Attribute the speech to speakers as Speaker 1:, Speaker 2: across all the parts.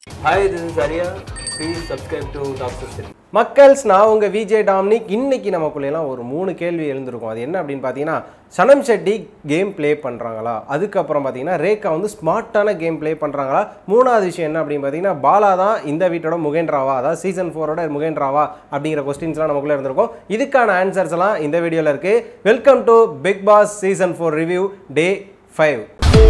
Speaker 1: Hi, this is Arya. Please subscribe to Doctor City.
Speaker 2: மக்கள்ஸ் நான் உங்க Vijay Dominic இன்னைக்கு நமக்குள்ளேலாம் ஒரு மூணு கேள்வி எழுந்திருக்கும் அது என்ன அப்படின்னு பார்த்தீங்கன்னா சனம் ஷெட்டி கேம் ப்ளே பண்ணுறாங்களா அதுக்கப்புறம் பார்த்தீங்கன்னா ரேகா வந்து ஸ்மார்ட்டான கேம் ப்ளே பண்ணுறாங்களா மூணாவது விஷயம் என்ன அப்படின்னு பார்த்தீங்கன்னா பாலா தான் இந்த வீட்டோட முகேன்ராவா அதாவது சீசன் ஃபோரோட முகேன்ராவா அப்படிங்கிற கொஸ்டின்ஸ்லாம் நமக்குள்ளே இருந்திருக்கும் இதுக்கான ஆன்சர்ஸ் எல்லாம் இந்த வீடியோவில் இருக்குது welcome to Bigg Boss season four review day five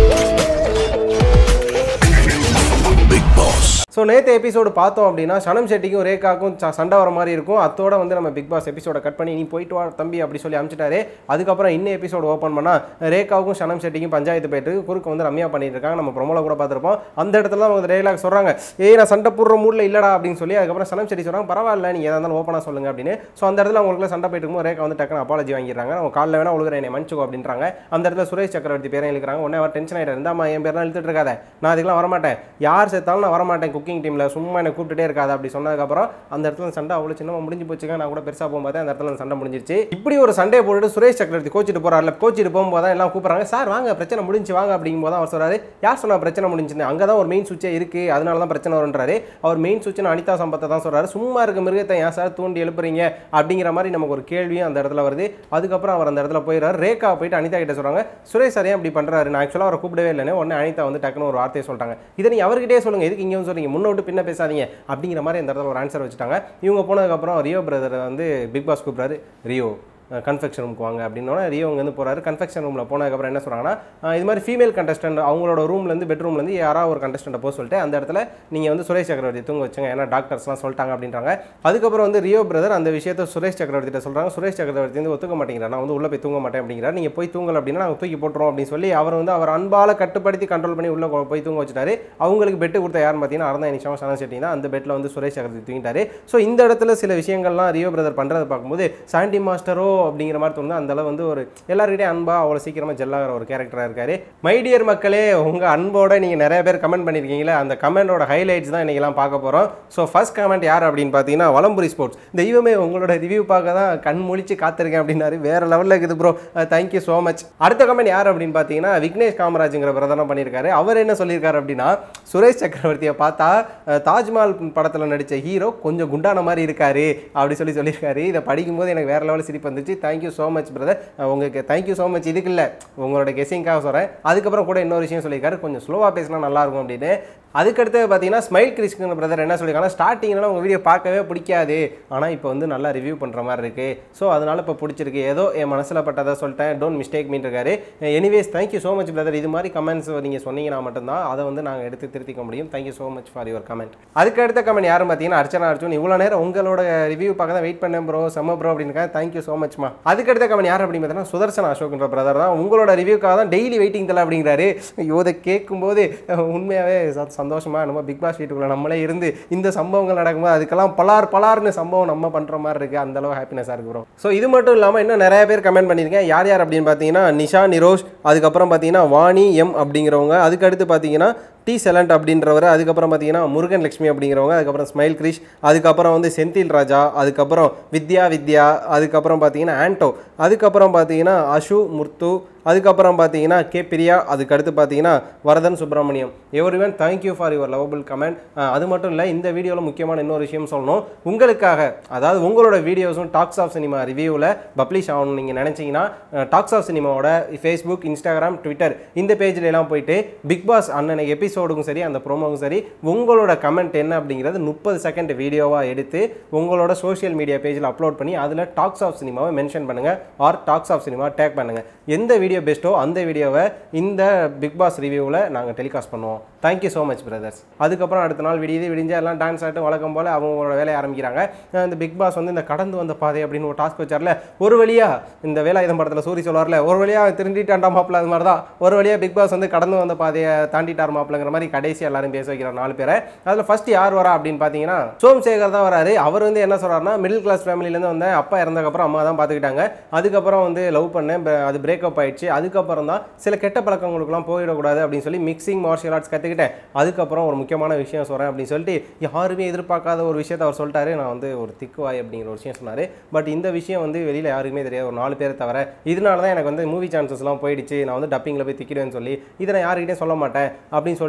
Speaker 2: so நேற்று எபிசோடு பார்த்தோம் அப்படின்னா சனம் ஷெட்டிக்கும் ரேகாக்கும் ச- சண்டை வர மாதிரி இருக்கும் அத்தோட வந்து நம்ம பிக் பாஸ் எபிசோட கட் பண்ணி நீ போயிட்டு வா தம்பி அப்படி சொல்லி அனுப்பிச்சிட்டாரு அதுக்கப்புறம் இன்னும் எபிசோடு ஓப்பன் பண்ணால் ரேகாவுக்கும் சனம் ஷெட்டிக்கும் பஞ்சாயத்து போயிட்டு குறுக்க வந்து ரம்யா பண்ணிட்டு இருக்காங்க நம்ம ப்ரொமோல கூட பார்த்துருப்போம் அந்த இடத்துல தான் அவங்க ரேலாக் சொல்கிறாங்க ஏய் நான் சண்டை போடுற மூடில் இல்லடா அப்படின்னு சொல்லி அதுக்கப்புறம் சனம் ஷெட்டி சொல்கிறாங்க பரவாயில்ல நீ எதாக இருந்தாலும் ஓப்பனாக சொல்லுங்க அப்படின்னு ஸோ அந்த இடத்துல அவங்களுக்கு சண்டை போயிட்டு இருக்கும்போது ரேகா வந்து டக்குனு அப்பாலஜி வாங்கிடுறாங்க அவங்க காலில் வேணா ஒழுங்குற என்னை மன்னிச்சுக்கோ அப்படின்றாங்க அந்த இடத்துல சுரேஷ் சக்கரவர்த்தி பேரையும் இழுக்கிறாங்க உடனே அவர் டென்ஷன் ஆகிட்டார் இருந்தாமா என் பேர்லாம் இழுத்துட்டு இருக்காத நான் அதுக்கெல்லாம் வரமாட்டேன் யார் சேர்த்தாலும் நான் வரமாட்டேன் குக்கிங் டீமில் சும்மா என்னை கூப்பிட்டுட்டே இருக்காது அப்படி சொன்னதுக்கப்புறம் அந்த இடத்துல அந்த சண்டை அவ்வளோ சின்னமாக முடிஞ்சு போச்சுங்க நான் கூட பெருசாக போகும்போது அந்த இடத்துல அந்த சண்டை முடிஞ்சிருச்சு இப்படி ஒரு சண்டையை போட்டுட்டு சுரேஷ் சக்கரவர்த்தி கோச்சிட்டு போறாருல கோச்சிட்டு போகும்போது தான் எல்லாம் கூப்பிட்றாங்க சார் வாங்க பிரச்சனை முடிஞ்சு வாங்க அப்படிங்கும்போது அவர் சொல்றாரு யார் சொன்னா பிரச்சனை முடிஞ்சுன்னு அங்கே தான் ஒரு மெயின் சுவிட்சே இருக்கு அதனால தான் பிரச்சனை வருன்றாரு அவர் மெயின் சுவிட்ச் அனிதா சம்பத்தை தான் சொல்றாரு சும்மா இருக்க மிருகத்தை ஏன் சார் தூண்டி எழுப்புறீங்க அப்படிங்கிற மாதிரி நமக்கு ஒரு கேள்வியும் அந்த இடத்துல வருது அதுக்கப்புறம் அவர் அந்த இடத்துல போயிடுறாரு ரேகா போயிட்டு அனிதா கிட்ட சொல்றாங்க சுரேஷ் சார் ஏன் இப்படி பண்றாரு நான் ஆக்சுவலாக அவரை கூப்பிடவே இல்லைன்னு உடனே அனிதா வந்து டக்குன்னு ஒரு வார்த்தையை சொல்லிட்டாங்க இதை நீங்க அவர்கிட்டே சொல்லுங்க எதுக்கு இங்கே வந்து சொல்றீங்க முன்ன விட்டு பின்ன பேசாதீங்க அப்படிங்கிற மாதிரி இந்த இடத்துல ஒரு ஆன்சர் வச்சுட்டாங்க இவங்க போனதுக்கப்புறம் ரியோ பிரதர் வந்து பிக் பாஸ் கூப்பிட்றாரு ரியோ கன்ஃபெக்ஷன் ரூமுக்கு வாங்க அப்படின்னோட ரியோ இங்கேருந்து போகிறாரு கன்ஃபெக்ஷன் ரூமில் போனதுக்கப்புறம் என்ன சொல்கிறாங்கன்னா அஹ் இது மாதிரி ஃபீமேல் கண்டஸ்டன்ட் அவங்களோட ரூம்லேருந்து பெட்ரூம்லேருந்து யாராவது ஒரு கண்டஸ்டண்ட்டை போக சொல்லிட்டு அந்த இடத்துல நீங்கள் வந்து சுரேஷ் சக்கரவர்த்தி தூங்க வச்சுங்க ஏன்னா டாக்டர்ஸ்லாம் சொல்லிட்டாங்க அப்படின்றாங்க அதுக்கப்புறம் வந்து ரியோ பிரதர் அந்த விஷயத்தை சுரேஷ் சக்கரவர்த்திட்ட சொல்கிறாங்க சுரேஷ் சக்கரவர்த்தி வந்து ஒத்துக்க மாட்டேங்கிறார் நான் வந்து உள்ளே போய் தூங்க மாட்டேன் அப்படிங்கிறார் நீங்கள் போய் தூங்கல அப்படின்னா நாங்கள் தூக்கி போட்டுறோம் அப்படின்னு சொல்லி அவர் வந்து அவர் அன்பால் கட்டுப்படுத்தி கண்ட்ரோல் பண்ணி உள்ளே போய் தூங்க வச்சுட்டாரு அவங்களுக்கு பெட்டு கொடுத்த யாருன்னு பார்த்தீங்கன்னா அறந்தா நிமிஷம் சரண செட்டி தான் அந்த பெட்டில் வந்து சுரேஷ் சக்கரவர்த்தி தூங்கிட்டாரு ஸோ இந்த இடத்துல சில விஷயங்கள்லாம் ரியோ பிரதர் பண்ணுறதை பார்க்கும்போது சாண்டி மாஸ்டரோ அப்படிங்கிற மாதிரி தோணுது அந்த அளவு வந்து ஒரு எல்லாருக்கிட்டையும் அன்பா அவ்வளோ சீக்கிரமாக ஜெல்லாகிற ஒரு கேரக்டராக இருக்காரு மை டியர் மக்களே உங்கள் அன்போட நீங்கள் நிறைய பேர் கமெண்ட் பண்ணியிருக்கீங்களே அந்த கமெண்டோட ஹைலைட்ஸ் தான் இன்றைக்கெல்லாம் பார்க்க போகிறோம் ஸோ ஃபர்ஸ்ட் கமெண்ட் யார் அப்படின்னு பார்த்தீங்கன்னா வலம்புரி ஸ்போர்ட்ஸ் தெய்வமே உங்களோட ரிவ்யூ பார்க்க தான் கண் முழிச்சு காத்திருக்கேன் அப்படின்னாரு வேற லெவலில் இருக்குது ப்ரோ தேங்க்யூ ஸோ மச் அடுத்த கமெண்ட் யார் அப்படின்னு பார்த்தீங்கன்னா விக்னேஷ் காமராஜுங்கிற பிரதனம் பண்ணியிருக்காரு அவர் என்ன சொல்லியிருக்காரு அப்படின்னா சுரேஷ் சக்கரவர்த்தியை பார்த்தா அஹ், தாஜ்மஹால் படத்தில் நடித்த ஹீரோ கொஞ்சம் குண்டான மாதிரி இருக்காரு அப்படி சொல்லி சொல்லியிருக்காரு இதை படிக்கும்போது எனக்கு வேற லெவலில் சிரிப்பு வந்துச்சு தேங்க்யூ ஸோ மச் பிரதர் உங்களுக்கு தேங்க்யூ ஸோ மச் இதுக்கு இல்லை உங்களோட கெஸிங்காக சொல்கிறேன் அதுக்கப்புறம் கூட இன்னொரு விஷயம் சொல்லியிருக்காரு கொஞ்சம் ஸ்லோவாக பேசினா நல்லா இருக்கும் அப்படின்னு அதுக்கடுத்து பார்த்தீங்கன்னா ஸ்மைல் கிரிஸ்குங்கிற பிரதர் என்ன சொல்லியிருக்காங்கன்னா ஸ்டார்டிங்லாம் உங்கள் வீடியோ பார்க்கவே பிடிக்காது ஆனால் இப்போ வந்து நல்லா ரிவ்யூ பண்ணுற மாதிரி இருக்குது ஸோ அதனால் இப்போ பிடிச்சிருக்கு ஏதோ என் மனசில் பட்டதை சொல்லிட்டேன் டோன்ட் மிஸ்டேக் மீன் இருக்காரு anyways thank you so much brother இது மாதிரி கமெண்ட்ஸ் நீங்கள் சொன்னீங்கன்னா மட்டும்தான் அதை வந்து நாங்கள் எடுத்து திருத்திக்க முடியும் thank you so much for your comment அதுக்கு அடுத்த கமெண்ட் யாரும் பார்த்தீங்கன்னா அர்ச்சனா அர்ஜுன் இவ்வளோ நேரம் உங்களோட ரிவ்யூ பார்க்க தான் வெயிட் பண்ணேன் ப்ரோ செம்ம ப்ரோ அப்படின்னு தேங்க்யூ ஸோ மச்மா அதுக்கு அடுத்த கமெண்ட் யார் அப்படின்னு பார்த்தீங்கன்னா சுதர்சன் அசோக்ன்ற பிரதர் தான் உங்களோட ரிவ்யூக்காக தான் டெய்லி வெயிட்டிங் தலை அப்படிங்கிறாரு ஐயோ இதை கேட்கும்போது அஹ், உண்மையாகவே ச- சந்தோஷமா நம்ம பிக் பாஸ் வீட்டுக்குள்ள நம்மளே இருந்து இந்த சம்பவங்கள் நடக்கும்போது அதுக்கெல்லாம் பலார் பலார்னு சம்பவம் நம்ம பண்ணுற மாதிரி இருக்கு அந்த அளவு ஹாப்பினஸாக இருக்கு ப்ரோ ஸோ இது மட்டும் இல்லாமல் இன்னும் நிறைய பேர் கமெண்ட் பண்ணியிருக்கேன் யார் யார் அப்படின்னு பார்த்தீங்கன்னா நிஷா நிரோஷ் அதுக்கப்புறம் பார்த்தீங்கன்னா வாணி எம் அப்படிங்கிறவங்க அதுக்கு அடுத்து பார்த்தீங்கன்னா டி செலண்ட் அப்படின்றவர் அதுக்கப்புறம் பார்த்தீங்கன்னா முருகன் லட்சுமி அப்படிங்கிறவங்க அதுக்கப்புறம் ஸ்மைல் கிரிஷ் அதுக்கப்புறம் வந்து செந்தில் ராஜா அதுக்கப்புறம் வித்யா வித்யா அதுக்கப்புறம் பார்த்தீங்கன்னா ஆண்டோ அதுக்கப்புறம் பார்த்தீங்கன்னா அஷு முர்த்து அதுக்கப்புறம் பார்த்தீங்கன்னா கே பிரியா அதுக்கடுத்து பார்த்தீங்கன்னா வரதன் சுப்பிரமணியம் எவர் இவன் thank you for your lovable comment அது மட்டும் இல்லை இந்த வீடியோவில் முக்கியமான இன்னொரு விஷயம் சொல்லணும் உங்களுக்காக அதாவது உங்களோட வீடியோஸும் டாக்ஸ் ஆஃப் சினிமா ரிவ்யூவில் பப்ளிஷ் ஆகணும்னு நீங்கள் நினச்சிங்கன்னா டாக்ஸ் ஆஃப் சினிமாவோட ஃபேஸ்புக் இன்ஸ்டாகிராம் ட்விட்டர் இந்த பேஜ்ல எல்லாம் போயிட்டு பிக் பாஸ் அண்ணனுக்கு எபிசோடுக்கும் சரி அந்த ப்ரோமோக்கும் சரி உங்களோட கமெண்ட் என்ன அப்படிங்கிறது முப்பது செகண்ட் வீடியோவாக எடுத்து உங்களோட சோஷியல் மீடியா பேஜில் அப்லோட் பண்ணி அதில் டாக்ஸ் ஆஃப் சினிமாவை மென்ஷன் பண்ணுங்கள் or talks of cinema tag பண்ணுங்கள் எந்த வீடியோ பெஸ்ட்டோ அந்த வீடியோவை இந்த பிக் பாஸ் ரிவ்யூவில் நாங்கள் டெலிகாஸ்ட் பண்ணுவோம் தேங்க்யூ ஸோ மச் பிரதர்ஸ் அதுக்கப்புறம் அடுத்த நாள் விடியுது விடிஞ்சா எல்லாம் டான்ஸ் ஆட்டு வழக்கம் போல் அவங்களோட வேலையை ஆரம்பிக்கிறாங்க அஹ் இந்த பிக் பாஸ் வந்து இந்த கடந்து வந்த பாதை அப்படின்னு ஒரு டாஸ்க் வச்சார்ல ஒரு வழியா இந்த வேலாயுதம் படத்தில் சூரி சொல்வார்ல ஒரு வழியா திருண்டிட்டாண்டா மாப்பிள்ள அது மாதிரி தான் ஒரு வழியா பிக் பாஸ் வந்து கடந்து வந்த பாதையை தாண்டிட்டார் மாப்பிள்ளைங்கிற மாதிரி கடைசி எல்லாரும் பேச வைக்கிறார் நாலு பேரை அதில் ஃபர்ஸ்ட் யார் வரா அப்படின்னு பார்த்தீங்கன்னா சோம்சேகர் தான் வராரு அவர் வந்து என்ன சொல்றாருன்னா மிடில் கிளாஸ் ஃபேமிலியிலேருந்து வந்தேன் அப்பா இறந்ததுக்கப்புறம் அம்மா தான் பார்த்துக்கிட்டாங்க அதுக்கப்புறம் வந்து லவ் பண்ணேன் ப- அது பிரேக்கப் ஆயிடுச்சு அதுக்கப்புறம் தான் சில கெட்ட பழக்கங்களுக்குலாம் போயிடக்கூடாது அப்படின்னு சொல்லி மிக்சிங் மார்ஷியல் ஆர்ட்ஸ் கற்றுக்கிட்டேன் அதுக்கப்புறம் ஒரு முக்கியமான விஷயம் சொல்கிறேன் அப்படின்னு சொல்லிட்டு யாருமே எதிர்பார்க்காத ஒரு விஷயத்தை அவர் சொல்லிட்டாரு நான் வந்து ஒரு திக்குவாய் அப்படிங்கிற ஒரு விஷயம் சொன்னார் பட் இந்த விஷயம் வந்து வெளியில் யாருக்குமே தெரியாது ஒரு நாலு பேரை தவிர இதனால தான் எனக்கு வந்து மூவி சான்சஸ்லாம் போயிடுச்சு நான் வந்து டப்பிங்கில் போய் திக்கிடுவேன்னு சொல்லி இதை நான் யாருக்கிட்டையும் சொல்ல மாட்டேன் அப்படின்னு சொல்லிட்டு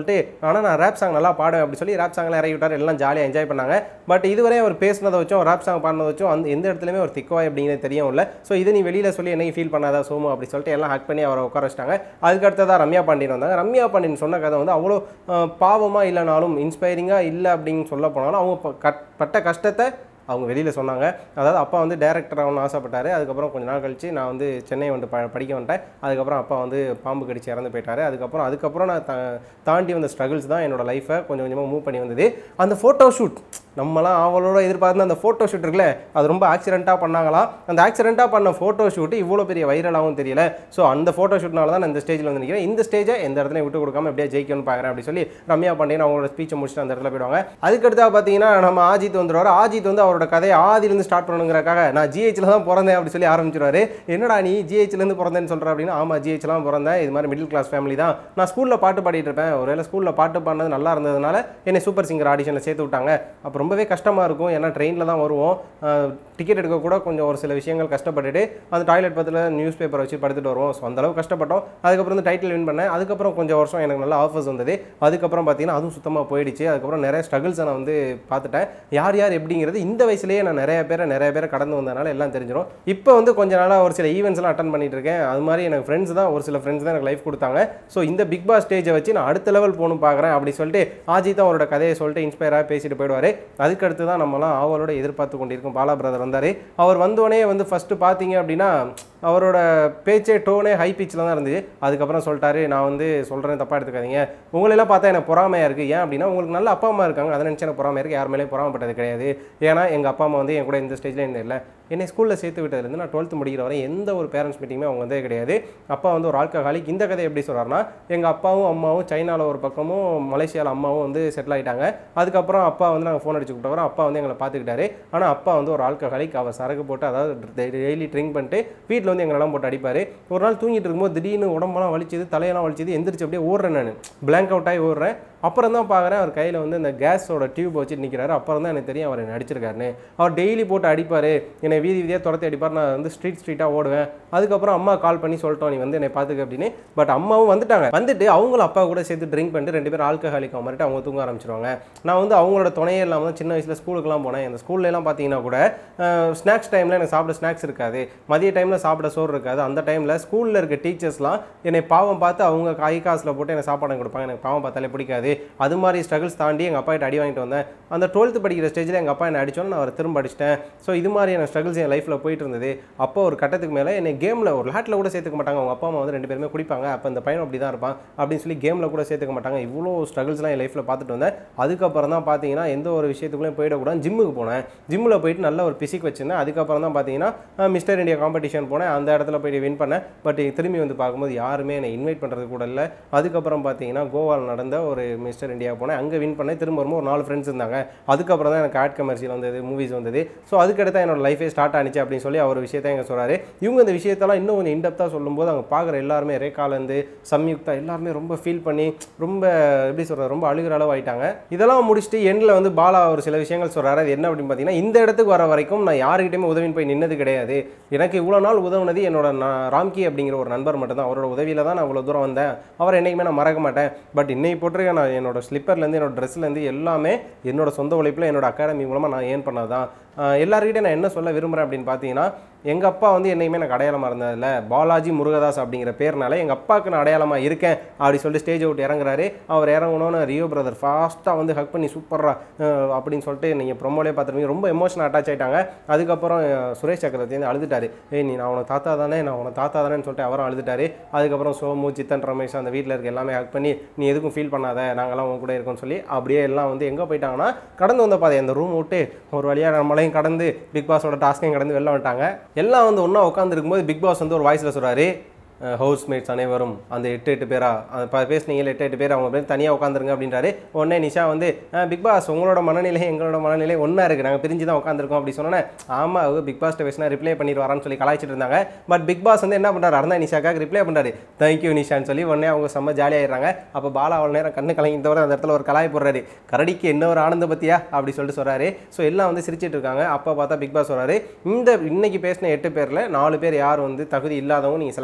Speaker 2: சொல்லிட்டு ஆனால் நான் ரேப் சாங் நல்லா பாடுவேன் அப்படி சொல்லி ரேப் சாங்லாம் இறக்கி விட்டார் எல்லாம் ஜாலியாக என்ஜாய் பண்ணாங்க பட் இதுவரை அவர் பேசினதை வச்சும் ரேப் சாங் பாடினதை வச்சும் அந்த எந்த இடத்துலையுமே ஒரு திக்கவாய் அப்படிங்கிறது தெரியவும் இல்லை ஸோ இது நீ வெளியில் சொல்லி என்னைக்கு ஃபீல் பண்ணாதா சோமு அப்படி சொல்லிட்டு எல்லாம் ஹக் பண்ணி அவரை உட்கார வச்சிட்டாங்க அதுக்கு அடுத்ததாக ரம்யா பாண்டியன் வந்தாங்க ரம்யா பாண்டியன் சொன்ன கதை வந்து அவ்வளோ பாவமாக இல்லைனாலும் இன்ஸ்பைரிங்காக இல்லை அப்படின்னு சொல்ல போனாலும் அவங்க ப- கட்- பட்ட கஷ்டத்தை அவங்க வெளியில் சொன்னாங்க அதாவது அப்பா வந்து டேரக்டர் ஆகணும்னு ஆசைப்பட்டாரு அதுக்கப்புறம் கொஞ்ச நாள் கழிச்சு நான் வந்து சென்னை வந்து ப படிக்க வந்துட்டேன் அதுக்கப்புறம் அப்பா வந்து பாம்பு கடிச்சு இறந்து போயிட்டாரு அதுக்கப்புறம் அதுக்கப்புறம் நான் தா தாண்டி வந்த ஸ்ட்ரகிள்ஸ் தான் என்னோட லைஃப்பை கொஞ்சம் கொஞ்சமாக மூவ் பண்ணி வந்தது அந்த ஃபோட்டோ ஷூட் நம்மலாம் அவளோட எதிர்பார்த்த அந்த ஃபோட்டோ ஷூட் இருக்குல்ல அது ரொம்ப ஆக்சிடென்ட்டாக பண்ணாங்களாம் அந்த ஆக்சிடென்ட்டாக பண்ண ஃபோட்டோ ஷூட் இவ்வளோ பெரிய வைரலாகவும் தெரியல ஸோ அந்த ஃபோட்டோ ஷூட்னால தான் நான் இந்த ஸ்டேஜில் வந்து நிற்கிறேன் இந்த ஸ்டேஜை எந்த இடத்துலையும் விட்டு கொடுக்காம எப்படியா ஜெயிக்கணும்னு பார்க்குறேன் அப்படி சொல்லி ரம்யா பாண்டியன் அவங்களோட ஸ்பீச்சை முடிச்சுட்டு அந்த இடத்துல போயிடுவாங்க அதுக்கடுத்தா பார்த்தீங்கன்னா நம்ம ஆஜித் வந்துடுவார் ஆஜித் வந்து அவரோட கதையை ஆதியிலேருந்து ஸ்டார்ட் பண்ணணுங்கிறக்காக நான் ஜிஹெச்சில் தான் பிறந்தேன் அப்படி சொல்லி ஆரம்பிச்சிருவாரு என்னடா நீ ஜிஹெச்லேருந்து பிறந்தேன்னு சொல்கிற அப்படின்னா ஆமாம் ஜிஹெச்ல தான் பிறந்தேன் இது மாதிரி மிடில் கிளாஸ் ஃபேமிலி தான் நான் ஸ்கூலில் பாட்டு பாடிட்டு இருப்பேன் ஒருவேளை ஸ்கூலில் பாட்டு பாடினது நல்லா இருந்ததுனால என்னை சூப்பர் சிங்கர் ஆடிஷனில் சேர்த்து விட்டாங்க அப்போ ரொம்பவே கஷ்டமாக இருக்கும் ஏன்னா ட்ரெயினில் தான் வருவோம் டிக்கெட் எடுக்க கூட கொஞ்சம் ஒரு சில விஷயங்கள் கஷ்டப்பட்டுட்டு அந்த டாய்லெட் பக்கத்தில் நியூஸ் பேப்பர் வச்சு படுத்துட்டு வருவோம் ஸோ அந்த அளவுக்கு கஷ்டப்பட்டோம் அதுக்கப்புறம் வந்து டைட்டில் வின் பண்ணேன் அதுக்கப்புறம் கொஞ்சம் வருஷம் எனக்கு நல்ல ஆஃபர்ஸ் வந்தது அதுக்கப்புறம் பார்த்தீங்கன்னா அதுவும் சுத்தமாக போயிடுச்சு அதுக்கப்புறம் நிறைய ஸ்ட்ரகிள்ஸை நான் வந்து பார்த்துட்டேன் யார் யார் எப்படிங்கிறது இந்த வயசுலேயே நான் நிறைய பேரை நிறைய பேரை கடந்து வந்தனால எல்லாம் தெரிஞ்சிடும் இப்போ வந்து கொஞ்ச நாளாக ஒரு சில ஈவெண்ட்ஸ்லாம் அட்டன் பண்ணிட்டு இருக்கேன் அது மாதிரி எனக்கு ஃப்ரெண்ட்ஸ் தான் ஒரு சில ஃப்ரெண்ட்ஸ் தான் எனக்கு லைஃப் கொடுத்தாங்க ஸோ இந்த பிக் பாஸ் ஸ்டேஜை வச்சு நான் அடுத்த லெவல் போகணும் பார்க்குறேன் அப்படி சொல்லிட்டு ஆஜித் தான் அவரோட கதையை சொல்லிட்டு இன்ஸ்பயராக பேசிட்டு போயிடுவார் அதுக்கடுத்து தான் நம்மலாம் ஆவலோட எதிர்பார்த்து கொண்டிருக்கும் பாலா பிரதர் வந்தார் அவர் வந்தோடனே வந்து ஃபஸ்ட்டு பார்த்தீங்க அப்படின்னா அவரோட பேச்சே டோனே ஹை பிச்சில் தான் இருந்துச்சு அதுக்கப்புறம் சொல்லிட்டாரு நான் வந்து சொல்கிறேன் தப்பாக எடுத்துக்காதீங்க உங்களெல்லாம் பார்த்தா எனக்கு பொறாமையாக இருக்குது ஏன் அப்படின்னா உங்களுக்கு நல்ல அப்பா அம்மா இருக்காங்க அதை நினச்சி எனக்கு பொறாமை இருக்குது யார் மேலேயும் பொறாமப்பட்டது கிடையாது ஏன்னா எங்கள் அப்பா அம்மா வந்து என் கூட இந்த ஸ்டேஜில் இருந்தே இல்லை என்னை ஸ்கூலில் சேர்த்து விட்டதுலேருந்து நான் டுவெல்த் முடிக்கிற வரை எந்த ஒரு பேரண்ட்ஸ் மீட்டிங்குமே அவங்க வந்தே கிடையாது அப்பா வந்து ஒரு ஆல்கஹாலிக் இந்த கதை எப்படி சொல்கிறாருன்னா எங்கள் அப்பாவும் அம்மாவும் சைனாவில் ஒரு பக்கமும் மலேசியாவில் அம்மாவும் வந்து செட்டில் ஆகிட்டாங்க அதுக்கப்புறம் அப்பா வந்து நாங்கள் ஃபோன் அடிச்சு கூப்பிட்டவரை அப்பா வந்து எங்களை பார்த்துக்கிட்டாரு ஆனால் அப்பா வந்து ஒரு ஆல்கஹாலிக் அவர் சரக்கு போட்டு அதாவது டெய்லி ட்ரிங்க் பண்ணிட்டு வீட்டில் வந்து எங்களெல்லாம் போட்டு அடிப்பார் ஒரு நாள் தூங்கிட்டு இருக்கும்போது திடீர்னு உடம்பெல்லாம் வலிச்சது தலையெல்லாம் வலிச்சது எந்திரிச்சு அப்படியே ஓடுறேன் நான் பிளாங்க் அவுட் ஆகி ஓடுறேன் அப்புறம் தான் பார்க்குறேன் அவர் கையில் வந்து இந்த கேஸோட டியூப் வச்சுட்டு நிற்கிறாரு அப்புறம் தான் எனக்கு தெரியும் அவர் என்னை அடிச்சிருக்காருன்னு அவர் டெய்லி போட்டு அடிப்பார் என்னை வீதி வீதியாக துரத்தி அடிப்பார் நான் வந்து ஸ்ட்ரீட் ஸ்ட்ரீட்டாக ஓடுவேன் அதுக்கப்புறம் அம்மா கால் பண்ணி சொல்லிட்டோம் நீ வந்து என்னை பார்த்துக்க அப்படின்னு பட் அம்மாவும் வந்துட்டாங்க வந்துட்டு அவங்களும் அப்பா கூட சேர்த்து ட்ரிங்க் பண்ணிட்டு ரெண்டு பேரும் ஆல்கஹாலிக் மாதிரிட்டு அவங்க தூங்க ஆரம்பிச்சிருவாங்க நான் வந்து அவங்களோட துணையே இல்லாமல் தான் சின்ன வயசில் ஸ்கூலுக்குலாம் போனேன் அந்த ஸ்கூல்லலாம் பார்த்தீங்கன்னா கூட ஸ்நாக்ஸ் டைமில் எனக்கு சாப்பிட ஸ்நாக்ஸ் இருக்காது மதிய டைமில் சாப்பிட சோறு இருக்காது அந்த டைமில் ஸ்கூலில் இருக்க டீச்சர்ஸ்லாம் என்னை பாவம் பார்த்து அவங்க கை காசில் போட்டு எனக்கு சாப்பாடு கொடுப்பாங்க எனக்கு பாவம் பார்த்தாலே பிடிக்காது அது மாதிரி ஸ்ட்ரகிள்ஸ் தாண்டி எங்கள் அப்பா கிட்ட அடி வாங்கிட்டு வந்தேன் அந்த டுவெல்த்து படிக்கிற ஸ்டேஜில் எங்கள் அப்பா என்னை அடிச்சோன்னு நான் அவரை திரும்ப அடிச்சிட்டேன் ஸோ இது மாதிரியான ஸ்ட்ரகிள்ஸ் என் லைஃப்பில் போயிட்டு இருந்தது அப்போ ஒரு கட்டத்துக்கு மேலே என்னை கேமில் ஒரு லாட்டில் கூட சேர்த்துக்க மாட்டாங்க அவங்க அப்பா அம்மா வந்து ரெண்டு பேருமே குடிப்பாங்க அப்போ இந்த பையன் அப்படி தான் இருப்பான் அப்படின்னு சொல்லி கேமில் கூட சேர்த்துக்க மாட்டாங்க இவ்வளோ ஸ்ட்ரகிள்ஸ்லாம் என் லைஃப்பில் பார்த்துட்டு வந்தேன் அதுக்கப்புறம் தான் பார்த்தீங்கன்னா எந்த ஒரு விஷயத்துக்குள்ளேயும் போயிடக்கூடாது ஜிம்முக்கு போனேன் ஜிம்மில் போயிட்டு நல்ல ஒரு பிசிக் வச்சிருந்தேன் அதுக்கப்புறம் தான் பார்த்தீங்கன்னா மிஸ்டர் இந்தியா காம்படிஷன் போனேன் அந்த இடத்துல போயிட்டு வின் பண்ணேன் பட் திரும்பி வந்து பார்க்கும்போது யாருமே என்னை இன்வைட் பண்ணுறது கூட இல்லை அதுக்கப்புறம் பார்த்தீங்கன்னா கோவாவில் நடந்த ஒரு மிஸ்டர் இந்தியா போனேன் அங்கே வின் பண்ணேன் திரும்ப வரும்போது ஒரு நாலு ஃப்ரெண்ட்ஸ் இருந்தாங்க அதுக்கப்புறம் தான் எனக்கு ஆட் கமர்ஷியல் வந்தது மூவிஸ் வந்தது ஸோ அதுக்கடுத்து தான் என்னோட லைஃபே ஸ்டார்ட் ஆனிச்சு அப்படின்னு சொல்லி அவர் விஷயத்தை எங்க சொல்கிறாரு இவங்க இந்த விஷயத்தெல்லாம் இன்னும் கொஞ்சம் இன்டெப்த்தாக சொல்லும்போது அவங்க பார்க்குற எல்லாருமே ரேகாலேருந்து சம்யுக்தா எல்லாருமே ரொம்ப ஃபீல் பண்ணி ரொம்ப எப்படி சொல்கிறது ரொம்ப அழுகிற அளவு ஆயிட்டாங்க இதெல்லாம் முடிச்சுட்டு எண்டில் வந்து பாலா ஒரு சில விஷயங்கள் சொல்கிறாரு அது என்ன அப்படின்னு பார்த்தீங்கன்னா இந்த இடத்துக்கு வர வரைக்கும் நான் யாருக்கிட்டையுமே உதவின்னு போய் நின்னது கிடையாது எனக்கு இவ்வளோ நாள் உதவுனது என்னோட நான் ராம்கி அப்படிங்கிற ஒரு நண்பர் மட்டும்தான் அவரோட உதவியில் தான் நான் இவ்வளோ தூரம் வந்தேன் அவர் என்னைக்குமே நான் மறக்க மாட்டேன் பட் இன்னைக்கு போட்டிருக்க நான் என்னோட ஸ்லிப்பர்லேருந்து என்னோட ட்ரெஸ்லேருந்து எல்லாமே என்னோட சொந்த உழைப்பில் என்னோட அகாடமி மூலமாக நான் ஏன் பண்ணதான் எல்லாருக்கிட்டையும் நான் என்ன சொல்ல விரும்புகிறேன் அப்படின்னு பார்த்தீங்கன்னா எங்கள் அப்பா வந்து என்னையுமே எனக்கு அடையாளமாக இருந்ததில்ல பாலாஜி முருகதாஸ் அப்படிங்கிற பேர்னால எங்கள் அப்பாவுக்கு நான் அடையாளமாக இருக்கேன் அப்படி சொல்லிட்டு ஸ்டேஜ் விட்டு இறங்குறாரு அவர் இறங்கணும்னு ரியோ பிரதர் ஃபாஸ்ட்டாக வந்து ஹக் பண்ணி சூப்பரா அப்படின்னு சொல்லிட்டு நீங்கள் ப்ரொமோலே பார்த்துருப்பீங்க ரொம்ப எமோஷனல் அட்டாச் ஆயிட்டாங்க அதுக்கப்புறம் அஹ், சுரேஷ் சக்கரவர்த்தி வந்து அழுதுட்டாரு ஏய் நீ நான் உனக்கு தாத்தா தானே நான் உனக்கு தாத்தா தானேன்னு சொல்லிட்டு அவரும் அழுதுட்டாரு அதுக்கப்புறம் சோமு சித்தன் ரமேஷ் அந்த வீட்டில் இருக்க எல்லாமே ஹக் பண்ணி நீ எதுக்கும் ஃபீல் பண்ணாத நாங்கெல்லாம் உன் கூட இருக்கோம்னு சொல்லி அப்படியே எல்லாம் வந்து எங்கே போயிட்டாங்கன்னா கடந்து வந்த பாதை அந்த ரூம் விட்டு ஒரு வழியாக நம்மளையும் கடந்து பிக் பாஸோட டாஸ்கையும் கடந்து வெளில வந்துட்டாங்க எல்லாம் வந்து ஒன்றா உட்காந்துருக்கும்போது பிக் பாஸ் வந்து ஒரு வாய்ஸில் சொல்கிறாரு ஹவுஸ்மேட்ஸ் அனைவரும் அந்த எட்டு எட்டு பேரா அந்த ப- பேசுனீங்கல்ல எட்டு எட்டு பேர் அவங்க பேர் தனியாக உட்காந்துருங்க அப்படின்றாரு உடனே நிஷா வந்து பிக் பாஸ் உங்களோட மனநிலை எங்களோட மனநிலை ஒன்றா இருக்குது நாங்கள் பிரிஞ்சு தான் உட்காந்துருக்கோம் அப்படி சொன்னோன்னே ஆமாம் அவங்க பிக் பாஸ்ட்டை பேசினா ரிப்ளை பண்ணிடுவாரான்னு சொல்லி கலாய்ச்சிட்டு இருந்தாங்க பட் பிக் பாஸ் வந்து என்ன பண்ணுறாரு அருந்தா நிஷாக்காக ரிப்ளை பண்ணுறாரு தேங்க்யூ நிஷான்னு சொல்லி உடனே அவங்க செம்ம ஜாலியாகிடுறாங்க அப்போ பாலா அவ்வளோ நேரம் கண்ணு கலங்கி தவிர அந்த இடத்துல ஒரு கலாய் போடுறாரு கரடிக்கு என்ன ஒரு ஆனந்த பத்தியா அப்படி சொல்லிட்டு சொல்கிறாரு ஸோ எல்லாம் வந்து சிரிச்சிட்டு இருக்காங்க அப்போ பார்த்தா பிக் பாஸ் சொல்கிறாரு இந்த இன்னைக்கு பேசின எட்டு பேரில் நாலு பேர் யார் வந்து தகுதி இல்லாதவங்க நீங்கள் செலக்ட் பண்ணுங்க அப்படின்னு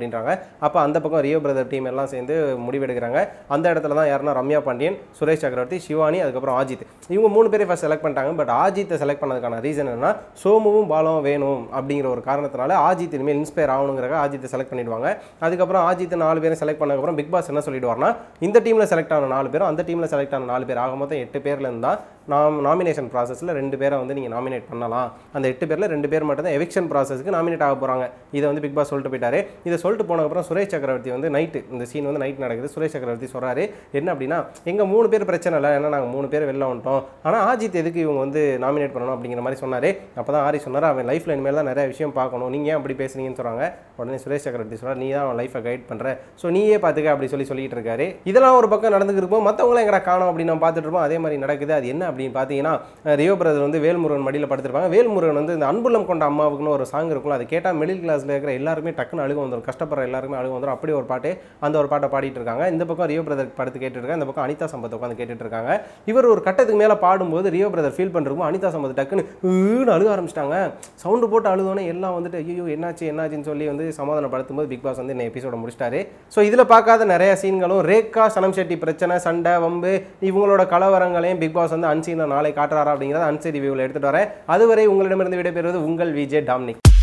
Speaker 2: அப்படின்றாங்க அப்போ அந்த பக்கம் ரியோ பிரதர் டீம் எல்லாம் சேர்ந்து முடிவெடுக்கிறாங்க அந்த இடத்துல தான் யாருன்னா ரம்யா பாண்டியன் சுரேஷ் சக்கரவர்த்தி சிவானி அதுக்கப்புறம் ஆஜித் இவங்க மூணு பேரை ஃபஸ்ட் செலக்ட் பண்ணிட்டாங்க பட் ஆஜித்தை செலக்ட் பண்ணதுக்கான ரீசன் என்னன்னா சோமுவும் பாலும் வேணும் அப்படிங்கிற ஒரு காரணத்தினால ஆஜித் இனிமேல் இன்ஸ்பயர் ஆகணுங்கிறக்க ஆஜித்தை செலக்ட் பண்ணிடுவாங்க அதுக்கப்புறம் ஆஜித் நாலு பேரும் செலக்ட் பண்ணதுக்கப்புறம் பிக் பாஸ் என்ன சொல்லிடுவார்னா இந்த டீமில் செலக்ட் ஆன நாலு பேரும் அந்த டீமில் செலக்ட் ஆன நாலு பேர் ஆக மொத்தம் எட்டு பேர்ல இருந்தா நாம் நாமினேஷன் ப்ராசஸில் ரெண்டு பேரை வந்து நீங்கள் நாமினேட் பண்ணலாம் அந்த எட்டு பேரில் ரெண்டு பேர் மட்டும் தான் எவிக்ஷன் ப்ராசஸ்க்கு நாமினேட் ஆக போகிறாங்க இதை வந்து பிக் பாஸ் சொல்லிட்டு போயிட்டாரு இதை சொல்லிட்டு போனதுக்கப்புறம் சுரேஷ் சக்கரவர்த்தி வந்து நைட்டு இந்த சீன் வந்து நைட் நடக்குது சுரேஷ் சக்கரவர்த்தி சொல்கிறாரு என்ன அப்படின்னா எங்கள் மூணு பேர் பிரச்சனை இல்லை ஏன்னா நாங்கள் மூணு பேர் வெளில வந்துட்டோம் ஆனால் ஆஜித் எதுக்கு இவங்க வந்து நாமினேட் பண்ணணும் அப்படிங்கிற மாதிரி சொன்னார் அப்போ தான் ஆரி சொன்னார் அவன் லைஃப்பில் இனிமேல் தான் நிறைய விஷயம் பார்க்கணும் நீங்கள் ஏன் அப்படி பேசுனீங்கன்னு சொல்கிறாங்க உடனே சுரேஷ் சக்கரவர்த்தி சொல்கிறார் நீ தான் அவன் லைஃப்பை கைட் பண்ணுற ஸோ நீயே பார்த்துக்க அப்படி சொல்லி சொல்லிட்டு இருக்காரு இதெல்லாம் ஒரு பக்கம் நடந்துக்கு இருக்கும் மற்றவங்களாம் எங்கடா காணும் அப்படின்னு நம்ம பார்த்துட்டு இருப்போம் அதே மாதிரி நடக்குது அது என்ன அப்படின்னு பார்த்தீங்கன்னா அஹ் ரியோ பிரதர் வந்து வேல்முருகன் மடியில் படுத்திருப்பாங்க வேல்முருகன் வந்து இந்த அன்புள்ளம் கொண்ட அம்மாவுக்குன்னு ஒரு சாங் இருக்கும்ல அதை கேட்டால் மிடில் கிளாஸில் இருக்கிற எல்லாருமே டக்குன்னு அழுக வந்துடும் கஷ்டப்படுற எல்லாருமே அழுக வந்துடும் அப்படி ஒரு பாட்டு அந்த ஒரு பாட்டை பாடிட்டு இருக்காங்க இந்த பக்கம் ரியோ பிரதர் படுத்து கேட்டுட்டு இருக்காங்க இந்த பக்கம் அனிதா சம்பத் உட்காந்து கேட்டுட்டு இருக்காங்க இவர் ஒரு கட்டத்துக்கு மேலே பாடும்போது ரியோ பிரதர் ஃபீல் பண்ணுறப்போ அனிதா சம்பத் டக்குன்னு ஈன்னு அழுக ஆரம்பிச்சிட்டாங்க சவுண்டு போட்டு அழுதோன்னே எல்லாம் வந்துட்டு ஐயோ என்னாச்சு என்னாச்சுன்னு சொல்லி வந்து சமாதானப்படுத்தும் போது பிக் பாஸ் வந்து இந்த எபிசோட முடிச்சிட்டாரு ஸோ இதில் பார்க்காத நிறைய சீன்களும் ரேகா சனம் செட்டி பிரச்சனை சண்டை வம்பு இவங்களோட கலவரங்களையும் பிக் பாஸ் வந்து அன்சீன் நாளை காட்டுறாரா அப்படிங்கிறத அன்சரி வியூவில் எடுத்துகிட்டு வரேன் அதுவரை உங்களிடமிருந்து விடைபெறுவது உங்கள் விஜய் டாம்னிக்